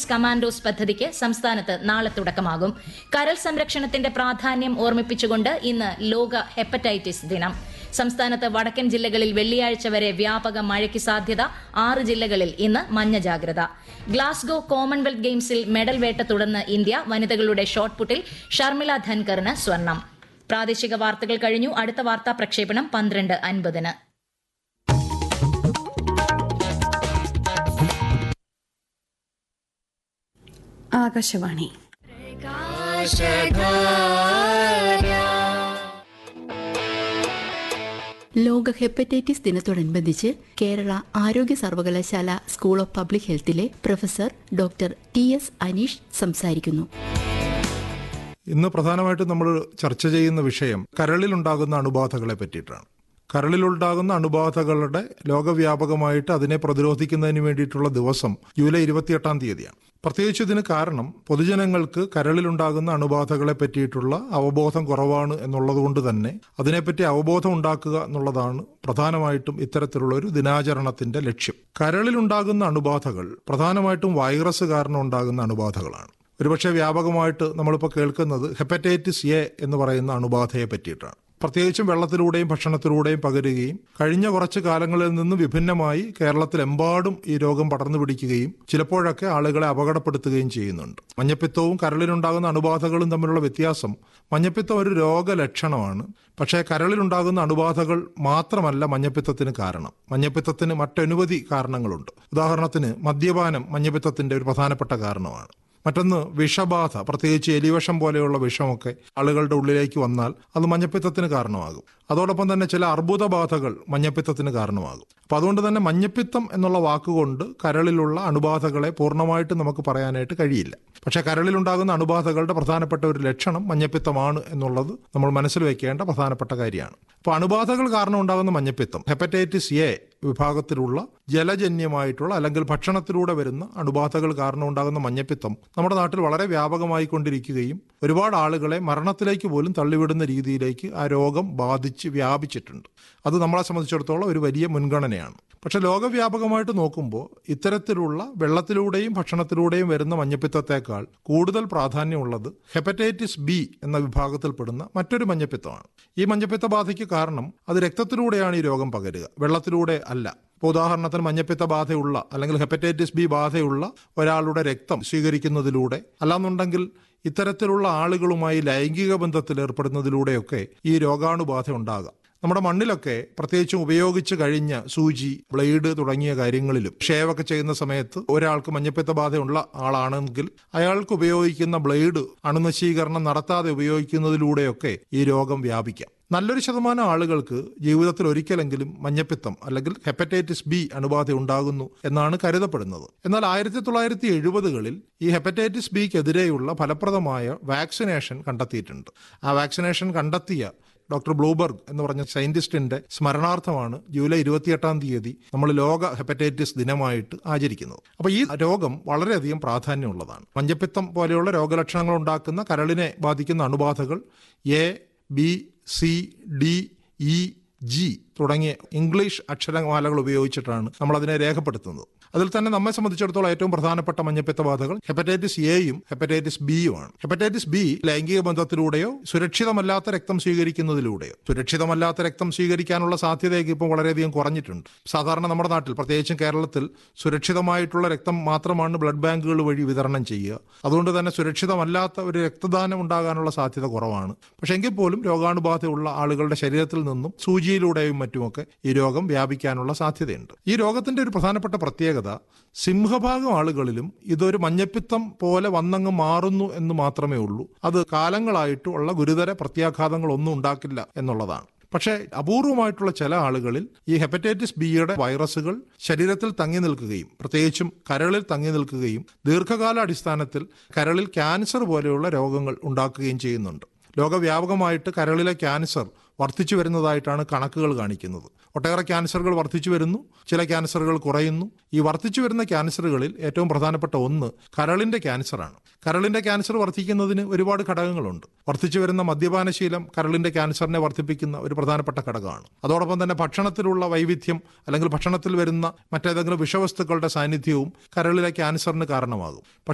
kids commandos പദ്ധതിക്ക് സംസ്ഥാനത്ത് നാളെ തുടക്കമാകും കരൾ സംരക്ഷണത്തിന്റെ പ്രാധാന്യം ഓർമ്മിപ്പിച്ചുകൊണ്ട് ഇന്ന് ലോക ഹെപ്പറ്റൈറ്റിസ് ദിനം സംസ്ഥാനത്ത് വടക്കൻ ജില്ലകളിൽ വെള്ളിയാഴ്ച വരെ വ്യാപക മഴയ്ക്ക് സാധ്യത ആറ് ജില്ലകളിൽ ഇന്ന് മഞ്ഞ ജാഗ്രത ഗ്ലാസ്ഗോ കോമൺവെൽത്ത് ഗെയിംസിൽ മെഡൽ വേട്ട തുടർന്ന് ഇന്ത്യ വനിതകളുടെ ഷോട്ട്പുട്ടിൽ ഷർമിള ധൻകറിന് സ്വർണം പ്രാദേശിക വാർത്തകൾ കഴിഞ്ഞു അടുത്ത വാർത്താ പ്രക്ഷേപണം പന്ത്രണ്ട് അൻപതിന് ആകാശവാണി ലോക ഹെപ്പറ്റൈറ്റിസ് ദിനത്തോടനുബന്ധിച്ച് കേരള ആരോഗ്യ സർവകലാശാല സ്കൂൾ ഓഫ് പബ്ലിക് ഹെൽത്തിലെ professor doctor T S Aneesh സംസാരിക്കുന്നു ഇന്ന് പ്രധാനമായിട്ടും നമ്മൾ ചർച്ച ചെയ്യുന്ന വിഷയം കരളിലുണ്ടാകുന്ന അണുബാധകളെ പറ്റിയിട്ടാണ് കരളിലുണ്ടാകുന്ന അണുബാധകളുടെ ലോകവ്യാപകമായിട്ട് അതിനെ പ്രതിരോധിക്കുന്നതിന് വേണ്ടിയിട്ടുള്ള ദിവസം ജൂലൈ ഇരുപത്തിയെട്ടാം തീയതിയാണ് പ്രത്യേകിച്ച് ഇതിന് കാരണം പൊതുജനങ്ങൾക്ക് കരളിലുണ്ടാകുന്ന അണുബാധകളെ പറ്റിയിട്ടുള്ള അവബോധം കുറവാണ് എന്നുള്ളതുകൊണ്ട് തന്നെ അതിനെപ്പറ്റി അവബോധം ഉണ്ടാക്കുക എന്നുള്ളതാണ് പ്രധാനമായിട്ടും ഇത്തരത്തിലുള്ള ഒരു ദിനാചരണത്തിന്റെ ലക്ഷ്യം കരളിലുണ്ടാകുന്ന അണുബാധകൾ പ്രധാനമായിട്ടും വൈറസ് കാരണം ഉണ്ടാകുന്ന അണുബാധകളാണ് ഒരുപക്ഷെ വ്യാപകമായിട്ട് നമ്മളിപ്പോൾ കേൾക്കുന്നത് ഹെപ്പറ്റൈറ്റിസ് എ എന്ന് പറയുന്ന അണുബാധയെ പറ്റിയിട്ടാണ് പ്രത്യേകിച്ചും വെള്ളത്തിലൂടെയും ഭക്ഷണത്തിലൂടെയും പകരുകയും കഴിഞ്ഞ കുറച്ച് കാലങ്ങളിൽ നിന്ന് വിഭിന്നമായി കേരളത്തിലെമ്പാടും ഈ രോഗം പടർന്നു പിടിക്കുകയും ചിലപ്പോഴൊക്കെ ആളുകളെ അപകടപ്പെടുത്തുകയും ചെയ്യുന്നുണ്ട് മഞ്ഞപ്പിത്തവും കരളിലുണ്ടാകുന്ന അണുബാധകളും തമ്മിലുള്ള വ്യത്യാസം മഞ്ഞപ്പിത്തം ഒരു രോഗലക്ഷണമാണ് പക്ഷേ കരളിലുണ്ടാകുന്ന അണുബാധകൾ മാത്രമല്ല മഞ്ഞപ്പിത്തത്തിന് കാരണം മഞ്ഞപ്പിത്തത്തിന് മറ്റനവധി കാരണങ്ങളുണ്ട് ഉദാഹരണത്തിന് മദ്യപാനം മഞ്ഞപ്പിത്തത്തിന്റെ ഒരു പ്രധാനപ്പെട്ട കാരണമാണ് മറ്റൊന്ന് വിഷബാധ പ്രത്യേകിച്ച് എലിവിഷം പോലെയുള്ള വിഷമൊക്കെ ആളുകളുടെ ഉള്ളിലേക്ക് വന്നാൽ അത് മഞ്ഞപ്പിത്തത്തിന് കാരണമാകും അതോടൊപ്പം തന്നെ ചില അർബുദബാധകൾ മഞ്ഞപ്പിത്തത്തിന് കാരണമാകും അപ്പോൾ അതുകൊണ്ട് തന്നെ മഞ്ഞപ്പിത്തം എന്നുള്ള വാക്കുകൊണ്ട് കരളിലുള്ള അണുബാധകളെ പൂർണ്ണമായിട്ട് നമുക്ക് പറയാനായിട്ട് കഴിയില്ല പക്ഷേ കരളിലുണ്ടാകുന്ന അണുബാധകളുടെ പ്രധാനപ്പെട്ട ഒരു ലക്ഷണം മഞ്ഞപ്പിത്തമാണ് എന്നുള്ളത് നമ്മൾ മനസ്സിൽ വെക്കേണ്ട പ്രധാനപ്പെട്ട കാര്യമാണ് അപ്പോൾ അണുബാധകൾ കാരണം ഉണ്ടാകുന്ന മഞ്ഞപ്പിത്തം ഹെപ്പറ്റൈറ്റിസ് എ വിഭാഗത്തിലുള്ള ജലജന്യമായിട്ടുള്ള അല്ലെങ്കിൽ ഭക്ഷണത്തിലൂടെ വരുന്ന അണുബാധകൾ കാരണം ഉണ്ടാകുന്ന മഞ്ഞപ്പിത്തം നമ്മുടെ നാട്ടിൽ വളരെ വ്യാപകമായി കൊണ്ടിരിക്കുകയും ഒരുപാട് ആളുകളെ മരണത്തിലേക്ക് പോലും തള്ളിവിടുന്ന രീതിയിലേക്ക് ആ രോഗം ബാധിച്ച് വ്യാപിച്ചിട്ടുണ്ട് അത് നമ്മളെ സംബന്ധിച്ചിടത്തോളം ഒരു വലിയ മുൻഗണനയാണ് പക്ഷെ ലോകവ്യാപകമായിട്ട് നോക്കുമ്പോൾ ഇത്തരത്തിലുള്ള വെള്ളത്തിലൂടെയും ഭക്ഷണത്തിലൂടെയും വരുന്ന മഞ്ഞപ്പിത്തത്തേക്കാൾ കൂടുതൽ പ്രാധാന്യമുള്ളത് ഹെപ്പറ്റൈറ്റിസ് ബി എന്ന വിഭാഗത്തിൽപ്പെടുന്ന മറ്റൊരു മഞ്ഞപ്പിത്തമാണ് ഈ മഞ്ഞപ്പിത്ത ബാധയ്ക്ക് കാരണം അത് രക്തത്തിലൂടെയാണ് ഈ രോഗം പകരുക വെള്ളത്തിലൂടെ അല്ല ഇപ്പോൾ ഉദാഹരണത്തിന് മഞ്ഞപ്പിത്ത ബാധയുള്ള അല്ലെങ്കിൽ ഹെപ്പറ്റൈറ്റിസ് ബി ബാധയുള്ള ഒരാളുടെ രക്തം സ്വീകരിക്കുന്നതിലൂടെ അല്ലാന്നുണ്ടെങ്കിൽ ഇത്തരത്തിലുള്ള ആളുകളുമായി ലൈംഗിക ബന്ധത്തിൽ ഏർപ്പെടുന്നതിലൂടെയൊക്കെ ഈ രോഗാണുബാധ ഉണ്ടാകാം നമ്മുടെ മണ്ണിലൊക്കെ പ്രത്യേകിച്ചും ഉപയോഗിച്ച് കഴിഞ്ഞ സൂചി ബ്ലേഡ് തുടങ്ങിയ കാര്യങ്ങളിലും ഷേവൊക്കെ ചെയ്യുന്ന സമയത്ത് ഒരാൾക്ക് മഞ്ഞപ്പിത്ത ബാധയുള്ള ആളാണെങ്കിൽ അയാൾക്ക് ഉപയോഗിക്കുന്ന ബ്ലേഡ് അണുനശീകരണം നടത്താതെ ഉപയോഗിക്കുന്നതിലൂടെയൊക്കെ ഈ രോഗം വ്യാപിക്കാം നല്ലൊരു ശതമാനം ആളുകൾക്ക് ജീവിതത്തിൽ ഒരിക്കലെങ്കിലും മഞ്ഞപ്പിത്തം അല്ലെങ്കിൽ ഹെപ്പറ്റൈറ്റിസ് ബി അണുബാധ ഉണ്ടാകുന്നു എന്നാണ് കരുതപ്പെടുന്നത് എന്നാൽ ആയിരത്തി തൊള്ളായിരത്തി എഴുപതുകളിൽ ഈ ഹെപ്പറ്റൈറ്റിസ് ബിക്കെതിരെയുള്ള ഫലപ്രദമായ വാക്സിനേഷൻ കണ്ടെത്തിയിട്ടുണ്ട് ആ വാക്സിനേഷൻ കണ്ടെത്തിയ ഡോക്ടർ ബ്ലൂബർഗ് എന്ന് പറഞ്ഞ സയന്റിസ്റ്റിന്റെ സ്മരണാർത്ഥമാണ് ജൂലൈ ഇരുപത്തിയെട്ടാം തീയതി നമ്മൾ ലോക ഹെപ്പറ്റൈറ്റിസ് ദിനമായിട്ട് ആചരിക്കുന്നത് അപ്പോൾ ഈ രോഗം വളരെയധികം പ്രാധാന്യമുള്ളതാണ് മഞ്ഞപ്പിത്തം പോലെയുള്ള രോഗലക്ഷണങ്ങൾ ഉണ്ടാക്കുന്ന കരളിനെ ബാധിക്കുന്ന അണുബാധകൾ A B C D E G തുടങ്ങിയ ഇംഗ്ലീഷ് അക്ഷരമാലകൾ ഉപയോഗിച്ചിട്ടാണ് നമ്മൾ അതിനെ രേഖപ്പെടുത്തുന്നത് അതിൽ തന്നെ നമ്മെ സംബന്ധിച്ചിടത്തോളം ഏറ്റവും പ്രധാനപ്പെട്ട മഞ്ഞപ്പിത്ത ബാധകൾ ഹെപ്പറ്റൈറ്റിസ് എയും ഹെപ്പറ്റൈറ്റിസ് ബിയുമാണ് ഹെപ്പറ്റൈറ്റിസ് ബി ലൈംഗിക ബന്ധത്തിലൂടെയോ സുരക്ഷിതമല്ലാത്ത രക്തം സ്വീകരിക്കുന്നതിലൂടെയോ സുരക്ഷിതമല്ലാത്ത രക്തം സ്വീകരിക്കാനുള്ള സാധ്യതയൊക്കെ ഇപ്പോൾ വളരെയധികം കുറഞ്ഞിട്ടുണ്ട് സാധാരണ നമ്മുടെ നാട്ടിൽ പ്രത്യേകിച്ചും കേരളത്തിൽ സുരക്ഷിതമായിട്ടുള്ള രക്തം മാത്രമാണ് ബ്ലഡ് ബാങ്കുകൾ വഴി വിതരണം ചെയ്യുക അതുകൊണ്ട് തന്നെ സുരക്ഷിതമല്ലാത്ത ഒരു രക്തദാനം ഉണ്ടാകാനുള്ള സാധ്യത കുറവാണ് പക്ഷെ എങ്കിൽ പോലും രോഗാണുബാധയുള്ള ആളുകളുടെ ശരീരത്തിൽ നിന്നും സൂചിയിലൂടെയും മറ്റുമൊക്കെ ഈ രോഗം വ്യാപിക്കാനുള്ള സാധ്യതയുണ്ട് ഈ രോഗത്തിന്റെ ഒരു പ്രധാനപ്പെട്ട പ്രത്യേകത സിംഹഭാഗം ആളുകളിലും ഇതൊരു മഞ്ഞപ്പിത്തം പോലെ വന്നങ്ങ് മാറുന്നു എന്ന് മാത്രമേ ഉള്ളൂ അത് കാലങ്ങളായിട്ടുള്ള ഗുരുതര പ്രത്യാഘാതങ്ങളൊന്നും ഉണ്ടാക്കില്ല എന്നുള്ളതാണ് പക്ഷേ അപൂർവമായിട്ടുള്ള ചില ആളുകളിൽ ഈ ഹെപ്പറ്റൈറ്റിസ് ബിയുടെ വൈറസുകൾ ശരീരത്തിൽ തങ്ങി നിൽക്കുകയും പ്രത്യേകിച്ചും കരളിൽ തങ്ങി നിൽക്കുകയും ദീർഘകാല അടിസ്ഥാനത്തിൽ കരളിൽ ക്യാൻസർ പോലെയുള്ള രോഗങ്ങൾ ഉണ്ടാക്കുകയും ചെയ്യുന്നുണ്ട് ലോകവ്യാപകമായിട്ട് കരളിലെ ക്യാൻസർ വർദ്ധിച്ചു വരുന്നതായിട്ടാണ് കണക്കുകൾ കാണിക്കുന്നത് ഒട്ടേറെ ക്യാൻസറുകൾ വർദ്ധിച്ചു വരുന്നു ചില ക്യാൻസറുകൾ കുറയുന്നു ഈ വർദ്ധിച്ചു വരുന്ന ക്യാൻസറുകളിൽ ഏറ്റവും പ്രധാനപ്പെട്ട ഒന്ന് കരളിന്റെ ക്യാൻസറാണ് കരളിന്റെ ക്യാൻസർ വർദ്ധിക്കുന്നതിന് ഒരുപാട് ഘടകങ്ങളുണ്ട് വർദ്ധിച്ചു വരുന്ന മദ്യപാനശീലം കരളിന്റെ ക്യാൻസറിനെ വർദ്ധിപ്പിക്കുന്ന ഒരു പ്രധാനപ്പെട്ട ഘടകമാണ് അതോടൊപ്പം തന്നെ ഭക്ഷണത്തിലുള്ള വൈവിധ്യം അല്ലെങ്കിൽ ഭക്ഷണത്തിൽ വരുന്ന മറ്റേതെങ്കിലും വിഷവസ്തുക്കളുടെ സാന്നിധ്യവും കരളിലെ ക്യാൻസറിന് കാരണമാകും